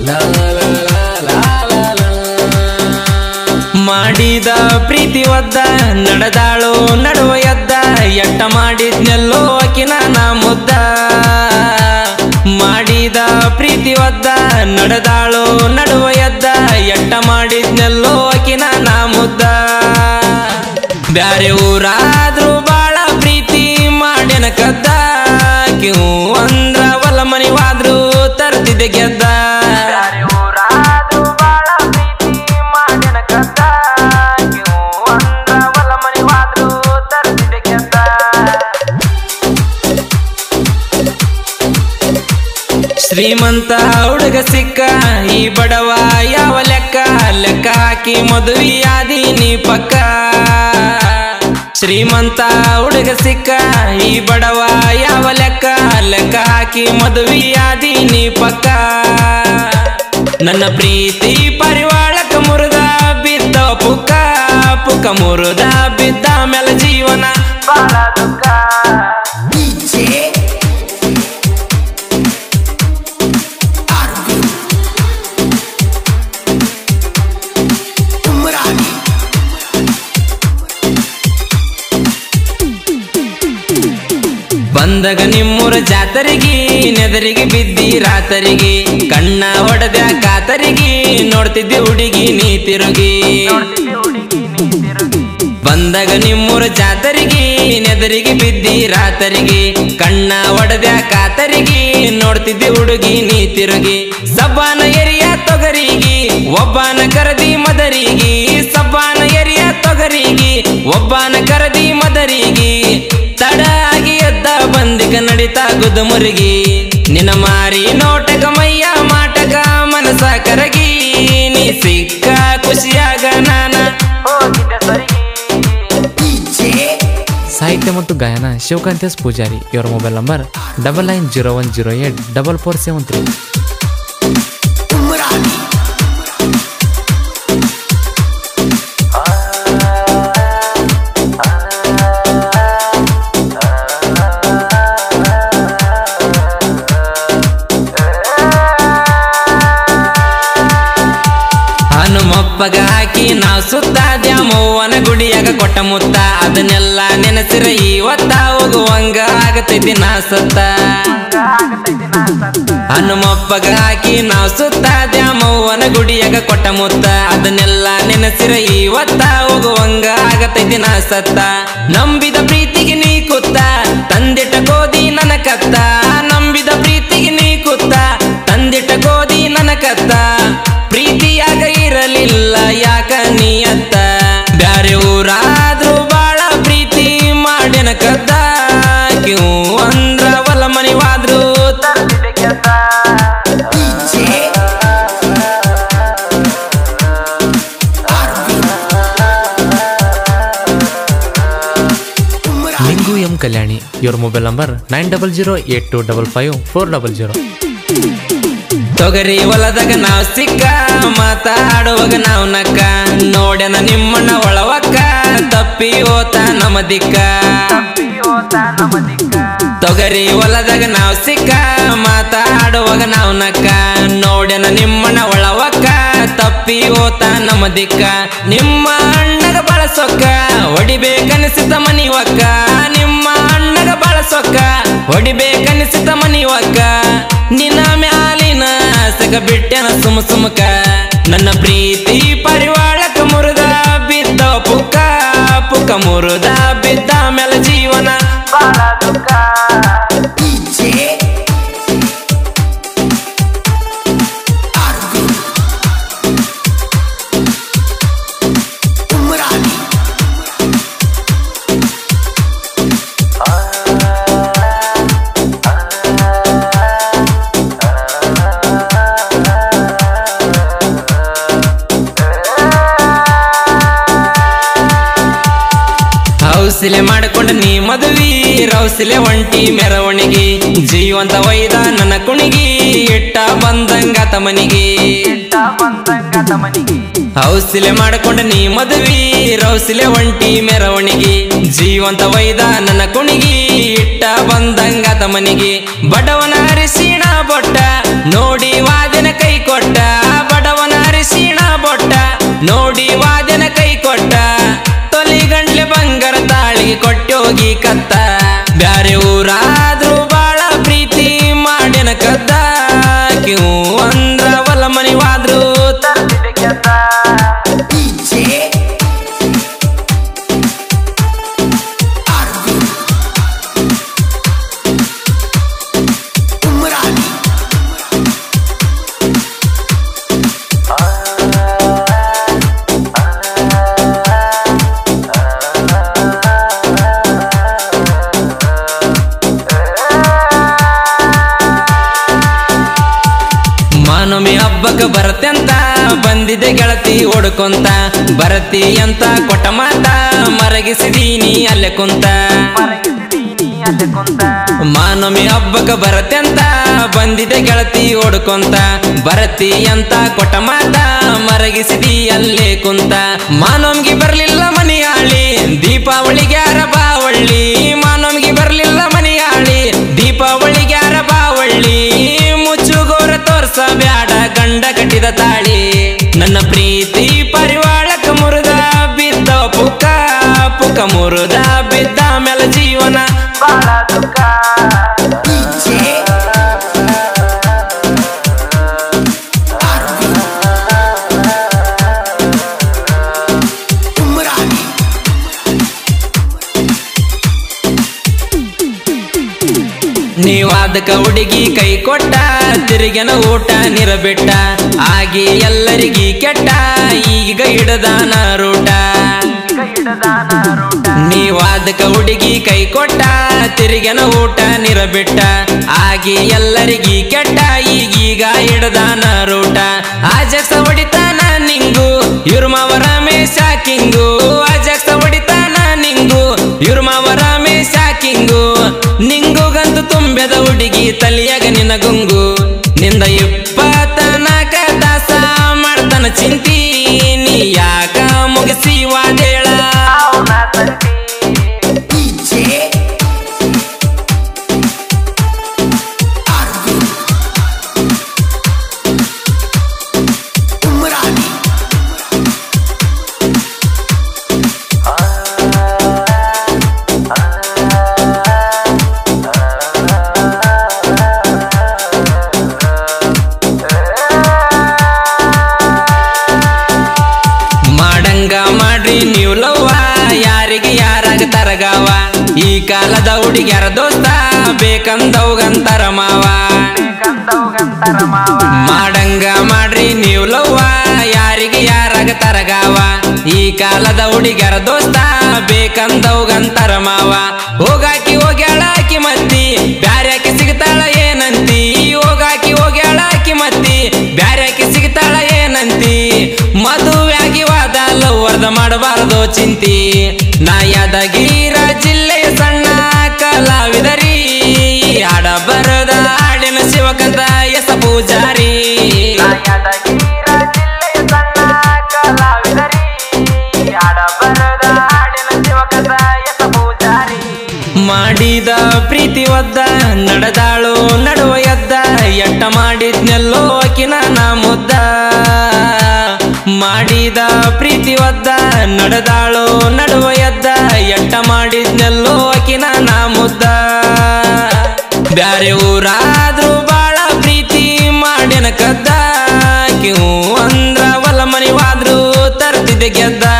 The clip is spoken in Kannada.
ಮಾಡಿದ ಪ್ರೀತಿ ಒದ್ದ ನಡೆದಾಳು ನಡುವ ಎದ್ದ ಎಟ್ಟ ಮಾಡಿದ್ನೆಲ್ಲೋ ಅಕಿನ ನಾ ಮುದ್ದ ಮಾಡಿದ ಪ್ರೀತಿ ಒದ್ದ ನಡೆದಾಳು ನಡುವ ಎದ್ದ ಎಟ್ಟ ಮಾಡಿದ್ನೆಲ್ಲೋ ಅಕಿನ ನಾ ಮುದ್ದ ಬ್ಯಾರೆ ಊರಾದ್ರೂ ಬಾಳ ಪ್ರೀತಿ ಮಾಡ್ಯನ ಕದ್ದ ಕಿವು ಅಂದ್ರ ಹೊಲ ಮನಿವಾದ್ರು ತರ್ತಿದ್ದೆ ಗೆದ್ದ ಶ್ರೀಮಂತ ಹುಡುಗ ಸಿಕ್ಕ ಈ ಬಡವ ಯಾವ ಲೆಕ್ಕ ಲೆಕ್ಕ ಹಾಕಿ ಮದುವೆಯಾದೀನಿ ಪಕ್ಕ ಶ್ರೀಮಂತ ಹುಡುಗ ಸಿಕ್ಕ ಈ ಬಡವ ಯಾವ ಲೆಕ್ಕ ಲೆಕ್ಕ ಹಾಕಿ ಮದುವೆಯಾದೀನಿ ಪಕ್ಕ ನನ್ನ ಪ್ರೀತಿ ಪರಿವಾಳಕ ಮುರಿದ ಬಿದ್ದ ಪುಕ್ಕ ಪುಕ್ಕ ಮುರಿದ ಬಿದ್ದ ಮೇಲೆ ಜೀವನ ಬಾಳ ದುಃಖ DJ Arvin Umrani ಬಂದಾಗ ನಿಮ್ಮೂರ ಜಾತರಿಗೆ ನೆದರಿಗೆ ಬಿದ್ದಿ ರಾತರಿಗೆ ಕಣ್ಣ ಹೊಡೆದ ಕಾತರಿಗೆ ನೋಡ್ತಿದ್ದೆ ಹುಡುಗಿ ನೀ ತಿರುಗಿ ಬಂದಾಗ ನಿಮ್ಮೂರ ಜಾತರಿಗೆ ನೆದರಿಗೆ ಬಿದ್ದಿ ರಾತರಿಗೆ ಕಣ್ಣ ಹೊಡೆದ ಕಾತರಿಗೆ ನೋಡ್ತಿದ್ದೆ ಹುಡುಗಿ ನೀ ತಿರುಗಿ ಸಬ್ಬಾನ ಎರಿಯ ತೊಗರಿಗೆ ಒಬ್ಬನ ಕರದಿ ಮದರಿಗೆ ಸಬ್ಬಾನ ಎರಿಯ ತೊಗರಿಗೆ ಒಬ್ಬನ ಕರದಿ ಮದರಿಗೆ ತಡ ಆಗಿ ಎದ್ದ ಬಂದಿಗ ನಡಿತಾ ಗುದುಮುರುಗಿ ನಿನ್ನ ಮಾರಿ ನೋಟಗ ಮಯ್ಯ ಮಾಟಗ ಮನಸ ಕರಗಿ ನೀ ಸಿಕ್ಕ ಖುಷಿಯಾಗ ನಾನ ಹೋಗಿದ್ದೆ ಸರಿಗೆ DJ ಸಾಹಿತ್ಯ ಮತ್ತು ಗಾಯನ ಶಿವಕಾಂತ್ ಎಸ್ ಪೂಜಾರಿ ಇವರ mobile number double nine zero one zero eight double four seven three Umrani ಹನುಮಪ್ಪಗ ಹಾಕಿ ನಾವು ಸುತ್ತ ದ್ಯಾಮವ್ವನ ಗುಡಿಯಾಗ ಕೊಟ್ಟ ಮುತ್ತ ಅದನ್ನೆಲ್ಲ ನೆನೆಸಿರ ಇವತ್ತ ಹೋಗುವಂಗ ಆಗತೈತಿ ನಾ ಸತ್ತ ಹನುಮಪ್ಪಗ ಹಾಕಿ ನಾವು ಸುತ್ತ ದ್ಯಾಮವ್ವನ ಗುಡಿಯಾಗ ಕೊಟ್ಟ ಮುತ್ತ ಅದನ್ನೆಲ್ಲ ನೆನೆಸಿರ ಇವತ್ತ ಹೋಗುವಂಗ ಆಗತೈತಿ ನಾ ಸತ್ತ ನಂಬಿದ ಪ್ರೀತಿಗೆ ನೀ ಕುತ್ತ ತಂದಿಟ್ಟ ಗೋಧಿ ನನ್ನ ಕತ್ತ ನಂಬಿದ ಪ್ರೀತಿಗೆ ನೀ ಕುತ್ತ ತಂದಿಟ್ಟ ಗೋಧಿ ನನ್ನ ಕತ್ತ ಪ್ರೀತಿಯಾಗ ಇರಲಿಲ್ಲ ಯಾಕ ನೀಯತ್ತ ಬ್ಯಾರೆ ಊರಾದ್ರೂ ಬಾಳ ಪ್ರೀತಿ ಮಾಡ್ಯನ ಕದ್ದ ಕಿವು ಅಂದ್ರ ಹೊಲ ಮನಿವಾದ್ರು ತರ್ತಿದ್ದೆ ಗೆದ್ದ. DJ Arvin Umrani Lingu M Kalyani ಇವರ mobile number nine double zero eight two double five four double zero ತೊಗರಿ ಹೊಲದಾಗ ನಾವ್ ಸಿಕ್ಕ ಮಾತಾಡುವಾಗ ನಾವ್ ನಕ್ಕ ನೋಡ್ಯನ ನಿಮ್ಮಣ್ಣ ಒಳವಕ್ಕ ತಪ್ಪಿ ಹೋತ ನಮ್ಮ ದಿಕ್ಕ ತೊಗರಿ ಹೊಲದಾಗ ನಾವ್ ಸಿಕ್ಕ ಮಾತಾಡುವಾಗ ನಾವ್ ನಕ್ಕ ನೋಡ್ಯನ ನಿಮ್ಮಣ್ಣ ಒಳವಕ್ಕ ತಪ್ಪಿ ಹೋತ ನಮ್ಮ ದಿಕ್ಕ ನಿಮ್ಮ ಅಣ್ಣಗ ಬಳಸೊಕ್ಕ ಹೊಡಿಬೇಕನಿಸಿದ ಮನಿವಕ್ಕ ನಿಮ್ಮ ಅಣ್ಣಗ ಬಳಸೊಕ್ಕ ಹೊಡಿಬೇಕನಿಸಿದ ಮನಿವಕ್ಕ ನಿನ್ನ ಮ್ಯಾಲಿನ ಸಗ ಬಿಟ್ಟೆನ ಸುಮ ಸುಮಕ ನನ್ನ ಪ್ರೀತಿ ಪರಿವಾಳಕ ಮುರಿದ ಬಿದ್ದ ಪುಕ್ಕ ಪುಕ್ಕ ಮುರಿದ ಬಿದ್ದ ಮೇಲೆ ಜೀವನ ಬಾಳ ದುಃಖ DJ Arvin Umrani ಹೌಸಿಲೆ ಮಾಡಿಕೊಂಡ ನೀ ಮದುವಿ ರೌಸಿಲೆ ಒಂಟಿ ಮೆರವಣಿಗೆ ಜೀವಂತ ವೈದ ನನ್ನ ಕುಣಿಗಿ ಇಟ್ಟ ಬಂದಂಗಾತ ಮನಿಗೆ ಹೌಸಿಲೆ ಮಾಡಿಕೊಂಡ ನೀ ಮದುವಿ ರೌಸಿಲೆ ಒಂಟಿ ಮೆರವಣಿಗೆ ಜೀವಂತ ವೈದ ನನ್ನ ಕುಣಿಗಿ ಇಟ್ಟ ಬಂದಂಗಾತ ಮನಿಗೆ ಬಡವನ ಅರಿಶಿಣ ಬೊಟ್ಟ ನೋಡಿ ವಾದಿನ ಕೈ ಕೊಟ್ಟ ಕಿವು ಅಂದ್ರ ಹೊಲ ಮನಿವಾದ್ರು ತರ್ತಿದೆ ಗೆದ್ದ DJ Arvind Umrani ಮಾನಮಿ ಹಬ್ಬಕ್ಕೆ ಬರತ್ತೆಂತ ಬಂದಿದೆ ಗೆಳತಿ ಓಡ್ಕೊಂತ ಬರತಿ ಅಂತ ಕೊಟ್ಟ ಮಾತ ಮರಗಿಸಿದೀನಿ ಅಲ್ಲೇ ಕುಂತ ಮರಗಿಸಿದೀನಿ ಅಲ್ಲೇ ಕುಂತ ಮಾನಮಿ ಹಬ್ಬಕ್ಕೆ ಬರತ್ತೆಂತ ಬಂದಿದೆ ಗೆಳತಿ ಓಡ್ಕೊಂತ ಬರತಿ ಅಂತ ಕೊಟ್ಟ ಮಾತ ಮರಗಿಸಿದಿ ಅಲ್ಲೇ ಕುಂತ ಮಾನಮ್ಗಿ ಬರ್ಲಿಲ್ಲ ಮನಿಯಾಳಿ ದೀಪಾವಳಿಗೆ ಯಾರ ಬಾವಳ್ಳಿ ಮಾನಮ್ಗಿ ಬರ್ಲಿಲ್ಲ ಮನಿಯಾಳಿ ದೀಪಾವಳಿಗೆ ಯಾರ ಬಾವಳ್ಳಿ ಮುಚ್ಚುಗೋರ ತೋರ್ಸ ಬ್ಯಾಡ ಗಂಡ ಕಟ್ಟಿದ ತಾಳಿ ನನ್ನ ಪ್ರೀತಿ ಪರಿವಾಳಕ ಮುರಿದ ಬಿದ್ದ ಪುಕ್ಕ ಪುಕ್ಕ ಮುರಿದ ಬಿದ್ದ ಮೇಲೆ ಜೀವನ ಬಾಳ ದುಃಖ DJ Arvind Umrani ನೀವಾದಕ ಹುಡುಗಿ ಕೈ ಕೊಟ್ಟ ತಿರುಗಿನ ಊಟ ನಿರಬಿಟ್ಟ ಆಗಿ ಎಲ್ಲರಿಗಿ ಕೆಟ್ಟ ಈಗ ಹಿಡದಾನ ರೂಟ ಈಗ ಹಿಡದಾನ ರೂಟ ನೀವಾದಕ ಹುಡುಗಿ ಕೈ ಕೊಟ್ಟ ತಿರುಗಿನ ಊಟ ನಿರಬಿಟ್ಟ ಆಗಿ ಎಲ್ಲರಿಗಿ ಕೆಟ್ಟ ಈಗೀಗ ಹಿಡದಾನ ರೂಟ ಆಜಕ್ಸ ಹೊಡಿತಾನ ನಿಂಗು ಇವ್ರ ಮಾವ ರಮೇಶ ಕಿಂಗು ಆಜಕ್ಸ ಹೊಡಿತಾನ ನಿಂಗು ಇವ್ರ ಮಾವ ರಮೇಶ ಕಿಂಗು ನಿಂಗುಗಂತೂ ತುಂಬೆದ ಹುಡುಗಿ ತಲಿಯಾಗ ನಿನ್ನ ಗುಂಗು ನಿಂದ ಇಪ್ಪತ್ತನಾಕ ದಾಸ ಮಾಡ್ತಾನ ಚಿಂತಿ ನೀ ಯಾಕ ಮುಗಿಸಿ ವಾದೇಳ ಅವನ ತಂತಿ DJ Arvind Umrani ಮಾಡಂಗ ಮಾಡ್ರಿ ನೀವು ಲವ್ವ ಯಾರಿಗೆ ಯಾರಾಗ ತರಗಾವ ಈ ಕಾಲದ ಹುಡುಗ್ಯಾರ ದೋಸ್ತ ಬೇಕಂದವ್ಗಂತರ ಮಾವ ಕಂದವ್ಗಂತರ ಮಾವ ಮಾಡಂಗ ಮಾಡ್ರಿ ನೀವು ಲವ್ವ ಯಾರಿಗೆ ಯಾರಾಗ ತರಗಾವ ಈ ಕಾಲದ ಹುಡುಗ್ಯಾರ ದೋಸ್ತ ಬೇಕಂದವ್ಗಂತರ ಮಾವ ಹೋಗಾಕಿ ಹೋಗ್ಯಾಳಾಕಿ ಮತ್ತಿ ಬ್ಯಾರ್ಯಾಕಿ ಸಿಗ್ತಾಳ ಏನಂತಿ ಹೋಗಾಕಿ ಹೋಗ್ಯಾಳಾಕಿ ಮತ್ತಿ ಬ್ಯಾರ್ಯಾಕಿ ಸಿಗ್ತಾಳ ಏನಂತಿ ಮದುವೆಯಾಗಿ ವಾದ ಲವ್ವರ್ದ ಮಾಡಬಾರದು ಚಿಂತಿ ನಾ ಯಾದಗಿರ ಜಿಲ್ಲೆಯ ಸಣ್ಣ ಕಲಾವಿದರಿ ಹಾಡ ಬರದ ಹಾಡಿನ ಶಿವಕಂತ ಎಸ ಪೂಜಾರಿ ಯಾದಗಿರ ಜಿಲ್ಲೆಯ ಸಣ್ಣ ಕಲಾವಿದರಿ ಆಡ ಬರದ ಹಾಡಿನ ಶಿವಕದ ಎಸ ಪೂಜಾರಿ ಮಾಡಿದ ಪ್ರೀತಿ ಒದ್ದ ನಡೆದಾಳು ನಡುವ ಎದ್ದ ಎಟ್ಟ ಮಾಡಿದ್ನೆಲ್ಲೋ ಅಕಿನ ನಾ ಮುದ್ದ ಮಾಡಿದ ಪ್ರೀತಿ ಒದ್ದ ನಡೆದಾಳು ನಡುವ ಎದ್ದ ಎಟ್ಟ ಮಾಡಿದ್ನೆಲ್ಲೋ ಅಕಿನ ನಾ ಮುದ್ದ ಬ್ಯಾರೆ ಊರಾದ್ರೂ ಬಾಳ ಪ್ರೀತಿ ಮಾಡಿನ ಕದ್ದ ಕಿವು ಅಂದ್ರ ಹೊಲ ಮನಿವಾದ್ರು ತರ್ತಿದ್ದೆ ಗೆದ್ದ